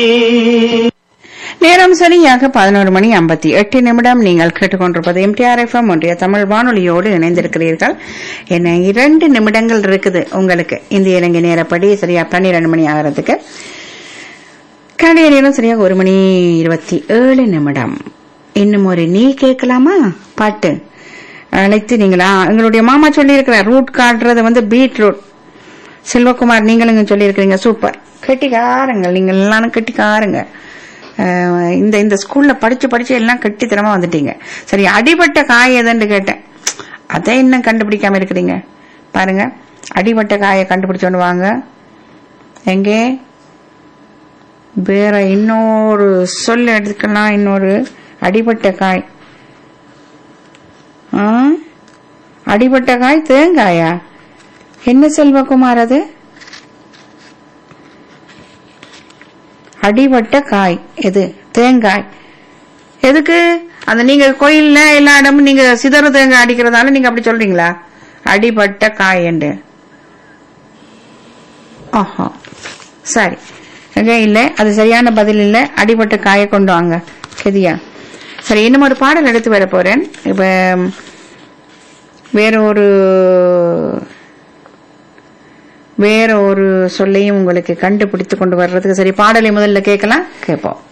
நேரம் சரியாக பதினோரு மணி ஐம்பத்தி எட்டு நிமிடம் நீங்கள் கேட்டுக்கொண்டிருப்பது எம்டிஆர் எஃப்எம் ஒன்றிய தமிழ் வானொலியோடு இணைந்திருக்கிறீர்கள் என்ன இரண்டு நிமிடங்கள் இருக்குது உங்களுக்கு இந்திய இலங்கை நேரப்படி சரியா பன்னிரண்டு மணி ஆகிறதுக்கு கடைய நேரம் சரியாக ஒரு மணி இருபத்தி ஏழு நிமிடம் இன்னும் ஒரு நீ கேட்கலாமா பாட்டு அழைத்து நீங்களா எங்களுடைய மாமா சொல்லியிருக்கிறார் ரூட் காட்டுறது வந்து பீட்ரூட் செல்வகுமார் நீங்களும் சொல்லியிருக்கிறீங்க சூப்பர் கெட்டிக்காரங்கள் நீங்கள் எல்லாரும் கெட்டிக்காரங்க அஹ் இந்த இந்த ஸ்கூல்ல படிச்சு படிச்சு எல்லாம் கெட்டித்தனமா வந்துட்டீங்க சரி அடிபட்ட காய் எதுன்னு கேட்டேன் அதை இன்னும் கண்டுபிடிக்காம இருக்கிறீங்க பாருங்க அடிபட்ட காயை கண்டுபிடிச்சோன்னு வாங்க எங்கே வேற இன்னொரு சொல் எடுத்துக்கலாம் இன்னொரு அடிபட்ட காய் ஆ? அடிபட்ட காய் தேங்காயா என்ன செல்வகுமார் அது அடிபட்ட காய் எது தேங்காய் எதுக்கு அந்த நீங்க கோயில்ல எல்லா இடமும் நீங்க சிதறு தேங்காய் அடிக்கிறதால நீங்க அப்படி சொல்றீங்களா அடிபட்ட காய் என்று ஆஹா சரி எங்க இல்ல அது சரியான பதில் இல்ல அடிபட்ட காயை கொண்டு வாங்க கெதியா சரி இன்னும் ஒரு பாடல் எடுத்து வர போறேன் இப்ப வேற ஒரு வேற ஒரு சொல்லையும் உங்களுக்கு கண்டுபிடித்து கொண்டு வர்றதுக்கு சரி பாடலை முதல்ல கேட்கலாம் கேட்போம்